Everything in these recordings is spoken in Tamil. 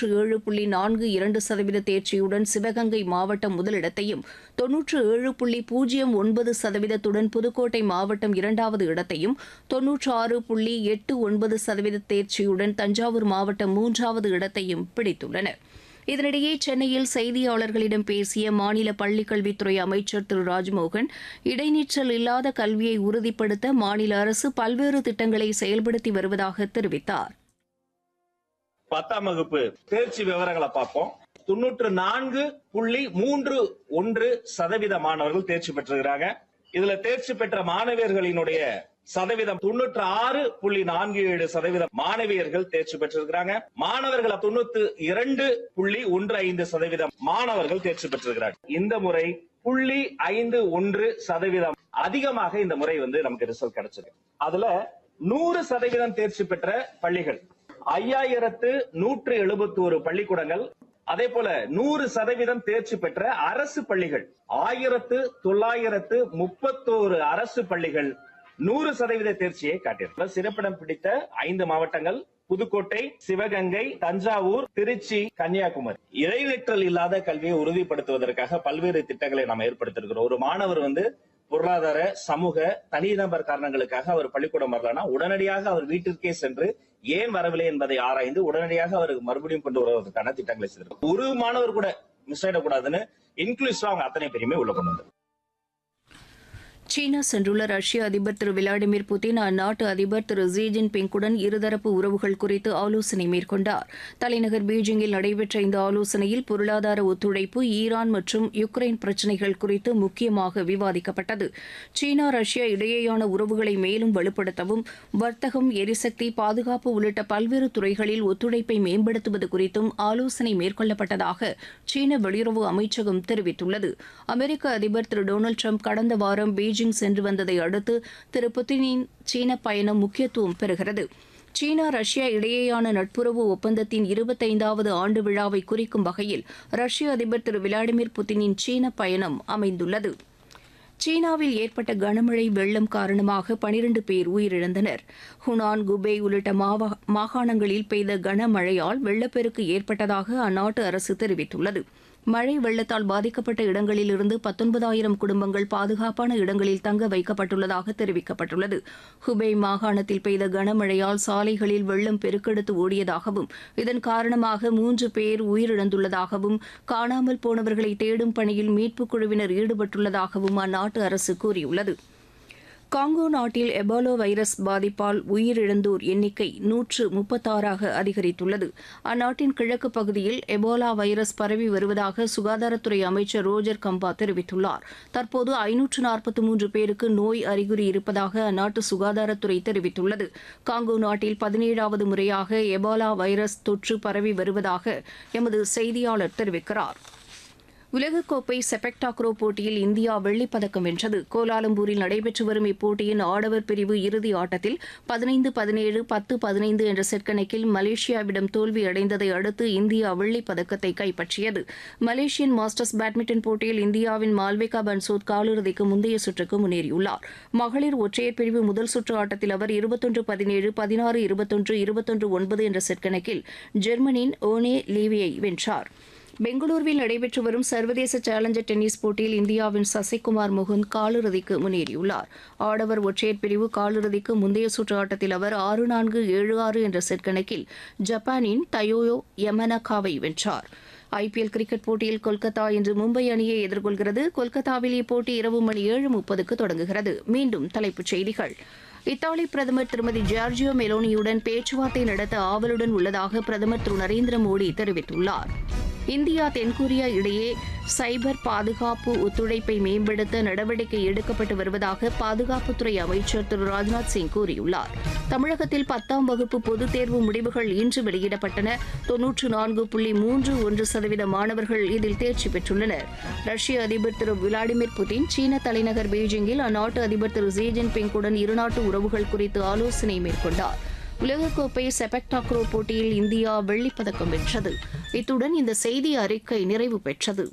தொன்னூற்று ஏழு புள்ளி நான்கு இரண்டு சதவீத தேர்ச்சியுடன் சிவகங்கை மாவட்டம் முதலிடத்தையும் தொன்னூற்று ஏழு புள்ளி பூஜ்ஜியம் ஒன்பது சதவீதத்துடன் புதுக்கோட்டை மாவட்டம் இரண்டாவது இடத்தையும் தொன்னூற்று ஆறு புள்ளி எட்டு ஒன்பது சதவீத தேர்ச்சியுடன் தஞ்சாவூர் மாவட்டம் மூன்றாவது இடத்தையும் பிடித்துள்ளன இதனிடையே சென்னையில் செய்தியாளர்களிடம் பேசிய மாநில பள்ளிக்கல்வித்துறை அமைச்சர் திரு ராஜ்மோகன் இடைநிற்றல் இல்லாத கல்வியை உறுதிப்படுத்த மாநில அரசு பல்வேறு திட்டங்களை செயல்படுத்தி வருவதாக தெரிவித்தார் பத்தாம் வகுப்பு தேர்ச்சி விவரங்களை பார்ப்போம் தொண்ணூற்று நான்கு புள்ளி மூன்று ஒன்று சதவீத மாணவர்கள் தேர்ச்சி பெற்றிருக்கிறாங்க இதுல தேர்ச்சி பெற்ற மாணவியர்களினுடைய சதவீதம் தொண்ணூற்று ஆறு புள்ளி நான்கு ஏழு சதவீதம் மாணவியர்கள் தேர்ச்சி பெற்றிருக்கிறாங்க மாணவர்கள் தொண்ணூத்தி இரண்டு புள்ளி ஒன்று ஐந்து சதவீதம் மாணவர்கள் தேர்ச்சி பெற்றிருக்கிறாங்க இந்த முறை புள்ளி ஐந்து ஒன்று சதவீதம் அதிகமாக இந்த முறை வந்து நமக்கு ரிசல்ட் கிடைச்சிருக்கு அதுல நூறு சதவீதம் தேர்ச்சி பெற்ற பள்ளிகள் ஐயாயிரத்து நூற்று எழுபத்தி ஒரு பள்ளிக்கூடங்கள் அதே போல நூறு சதவீதம் தேர்ச்சி பெற்ற அரசு பள்ளிகள் ஆயிரத்து தொள்ளாயிரத்து முப்பத்தோரு அரசு பள்ளிகள் நூறு சதவீத தேர்ச்சியை காட்டியிருக்க சிறப்பிடம் பிடித்த ஐந்து மாவட்டங்கள் புதுக்கோட்டை சிவகங்கை தஞ்சாவூர் திருச்சி கன்னியாகுமரி இடைநிற்றல் இல்லாத கல்வியை உறுதிப்படுத்துவதற்காக பல்வேறு திட்டங்களை நாம் ஏற்படுத்தியிருக்கிறோம் ஒரு மாணவர் வந்து பொருளாதார சமூக தனிநபர் காரணங்களுக்காக அவர் பள்ளிக்கூடம் வரலன்னா உடனடியாக அவர் வீட்டிற்கே சென்று ஏன் வரவில்லை என்பதை ஆராய்ந்து உடனடியாக அவருக்கு மறுபடியும் கொண்டு வருவதற்கான திட்டங்களை செய்திருக்கோம் ஒரு மாணவர் கூட மிஸ் ஆயிடக்கூடாதுன்னு இன்க்ளூசிவா அவங்க அத்தனை பேருமே உள்ள கொண்டு வந்தாங்க சீனா சென்றுள்ள ரஷ்ய அதிபர் திரு விளாடிமிர் புதின் அந்நாட்டு அதிபர் திரு ஜி ஜின்பிங்குடன் இருதரப்பு உறவுகள் குறித்து ஆலோசனை மேற்கொண்டார் தலைநகர் பீஜிங்கில் நடைபெற்ற இந்த ஆலோசனையில் பொருளாதார ஒத்துழைப்பு ஈரான் மற்றும் யுக்ரைன் பிரச்சினைகள் குறித்து முக்கியமாக விவாதிக்கப்பட்டது சீனா ரஷ்யா இடையேயான உறவுகளை மேலும் வலுப்படுத்தவும் வர்த்தகம் எரிசக்தி பாதுகாப்பு உள்ளிட்ட பல்வேறு துறைகளில் ஒத்துழைப்பை மேம்படுத்துவது குறித்தும் ஆலோசனை மேற்கொள்ளப்பட்டதாக சீன வெளியுறவு அமைச்சகம் தெரிவித்துள்ளது அமெரிக்க அதிபர் திரு டொனால்டு ட்ரம்ப் கடந்த வாரம் பீஜிங் சென்று வந்ததை அடுத்து திரு புதினின் சீன பயணம் முக்கியத்துவம் பெறுகிறது சீனா ரஷ்யா இடையேயான நட்புறவு ஒப்பந்தத்தின் இருபத்தைந்தாவது ஆண்டு விழாவை குறிக்கும் வகையில் ரஷ்ய அதிபர் திரு விளாடிமிர் புதினின் சீன பயணம் அமைந்துள்ளது சீனாவில் ஏற்பட்ட கனமழை வெள்ளம் காரணமாக பனிரண்டு பேர் உயிரிழந்தனர் ஹுனான் குபே உள்ளிட்ட மாவா- மாகாணங்களில் பெய்த கனமழையால் வெள்ளப்பெருக்கு ஏற்பட்டதாக அந்நாட்டு அரசு தெரிவித்துள்ளது மழை வெள்ளத்தால் பாதிக்கப்பட்ட இடங்களிலிருந்து பத்தொன்பதாயிரம் குடும்பங்கள் பாதுகாப்பான இடங்களில் தங்க வைக்கப்பட்டுள்ளதாக தெரிவிக்கப்பட்டுள்ளது ஹுபை மாகாணத்தில் பெய்த கனமழையால் சாலைகளில் வெள்ளம் பெருக்கெடுத்து ஓடியதாகவும் இதன் காரணமாக மூன்று பேர் உயிரிழந்துள்ளதாகவும் காணாமல் போனவர்களை தேடும் பணியில் மீட்புக் குழுவினர் ஈடுபட்டுள்ளதாகவும் அந்நாட்டு அரசு கூறியுள்ளது காங்கோ நாட்டில் எபோலா வைரஸ் பாதிப்பால் உயிரிழந்தோர் எண்ணிக்கை நூற்று முப்பத்தாறாக அதிகரித்துள்ளது அந்நாட்டின் கிழக்கு பகுதியில் எபோலா வைரஸ் பரவி வருவதாக சுகாதாரத்துறை அமைச்சர் ரோஜர் கம்பா தெரிவித்துள்ளார் தற்போது ஐநூற்று நாற்பத்தி மூன்று பேருக்கு நோய் அறிகுறி இருப்பதாக அந்நாட்டு சுகாதாரத்துறை தெரிவித்துள்ளது காங்கோ நாட்டில் பதினேழாவது முறையாக எபோலா வைரஸ் தொற்று பரவி வருவதாக எமது செய்தியாளர் தெரிவிக்கிறார் உலகக்கோப்பை செபக் டாக்ரோ போட்டியில் இந்தியா வெள்ளிப் பதக்கம் வென்றது கோலாலம்பூரில் நடைபெற்று வரும் இப்போட்டியின் ஆடவர் பிரிவு இறுதி ஆட்டத்தில் பதினைந்து பதினேழு பத்து பதினைந்து என்ற செட் கணக்கில் மலேசியாவிடம் தோல்வியடைந்ததை அடுத்து இந்தியா வெள்ளிப் பதக்கத்தை கைப்பற்றியது மலேசியன் மாஸ்டர்ஸ் பேட்மிண்டன் போட்டியில் இந்தியாவின் மால்விகா பன்சோத் காலிறுதிக்கு முந்தைய சுற்றுக்கு முன்னேறியுள்ளார் மகளிர் ஒற்றையர் பிரிவு முதல் சுற்று ஆட்டத்தில் அவர் இருபத்தொன்று பதினேழு பதினாறு இருபத்தொன்று இருபத்தொன்று ஒன்பது என்ற செட் கணக்கில் ஜெர்மனியின் ஓனே லீவியை வென்றார் பெங்களூருவில் நடைபெற்று வரும் சர்வதேச சேலஞ்சர் டென்னிஸ் போட்டியில் இந்தியாவின் சசிகுமார் முகுந்த் காலிறுதிக்கு முன்னேறியுள்ளார் ஆடவர் ஒற்றையர் பிரிவு காலிறுதிக்கு முந்தைய சுற்று ஆட்டத்தில் அவர் ஆறு நான்கு ஏழு ஆறு என்ற செட் கணக்கில் ஜப்பானின் தயோயோ யமனகாவை வென்றார் ஐபிஎல் கிரிக்கெட் போட்டியில் கொல்கத்தா இன்று மும்பை அணியை எதிர்கொள்கிறது கொல்கத்தாவில் இப்போட்டி இரவு மணி ஏழு முப்பதுக்கு தொடங்குகிறது மீண்டும் தலைப்புச் செய்திகள் இத்தாலி பிரதமர் திருமதி ஜார்ஜியோ மெலோனியுடன் பேச்சுவார்த்தை நடத்த ஆவலுடன் உள்ளதாக பிரதமர் திரு நரேந்திர மோடி தெரிவித்துள்ளார் இந்தியா தென்கொரியா இடையே சைபர் பாதுகாப்பு ஒத்துழைப்பை மேம்படுத்த நடவடிக்கை எடுக்கப்பட்டு வருவதாக பாதுகாப்புத்துறை அமைச்சர் திரு ராஜ்நாத் சிங் கூறியுள்ளார் தமிழகத்தில் பத்தாம் வகுப்பு பொதுத் தேர்வு முடிவுகள் இன்று வெளியிடப்பட்டன தொன்னூற்று நான்கு புள்ளி மூன்று ஒன்று சதவீத மாணவர்கள் இதில் தேர்ச்சி பெற்றுள்ளனர் ரஷ்ய அதிபர் திரு விளாடிமிர் புதின் சீன தலைநகர் பீஜிங்கில் அந்நாட்டு அதிபர் திரு ஜி ஜின்பிங்குடன் இருநாட்டு உறவுகள் குறித்து ஆலோசனை மேற்கொண்டார் உலகக்கோப்பை செபக் டாக்ரோ போட்டியில் இந்தியா வெள்ளிப் பதக்கம் வென்றது இத்துடன் இந்த செய்தி அறிக்கை நிறைவு பெற்றது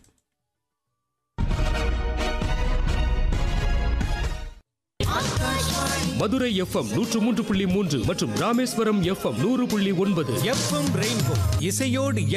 மதுரை எஃப்எம் நூற்று மூன்று புள்ளி மூன்று மற்றும் ராமேஸ்வரம் எஃப்எம் நூறு புள்ளி ஒன்பது எஃப்எம் ரெயின்போ இசையோடு